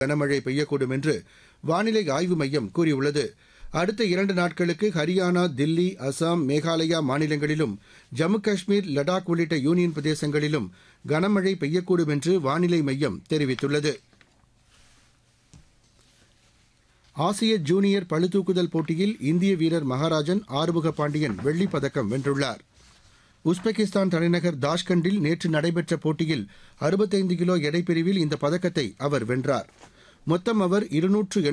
கனமழை பெய்யக்கூடும் என்று வானிலை ஆய்வு மையம் கூறியுள்ளது அடுத்த இரண்டு நாட்களுக்கு ஹரியானா தில்லி அசாம் மேகாலயா மாநிலங்களிலும் ஜம்மு காஷ்மீர் லடாக் உள்ளிட்ட யூனியன் பிரதேசங்களிலும் கனமழை பெய்யக்கூடும் என்று வானிலை மையம் தெரிவித்துள்ளது ஆசிய ஜூனியர் பளுதூக்குதல் போட்டியில் இந்திய வீரர் மகாராஜன் ஆறுமுக பாண்டியன் வெள்ளிப் பதக்கம் வென்றுள்ளார் உஸ்பெகிஸ்தான் தலைநகர் தாஷ்கண்டில் நேற்று நடைபெற்ற போட்டியில் அறுபத்தைந்து கிலோ எடைப்பிரிவில் இந்த பதக்கத்தை அவர் வென்றார் மொத்தம் அவர் இருநூற்று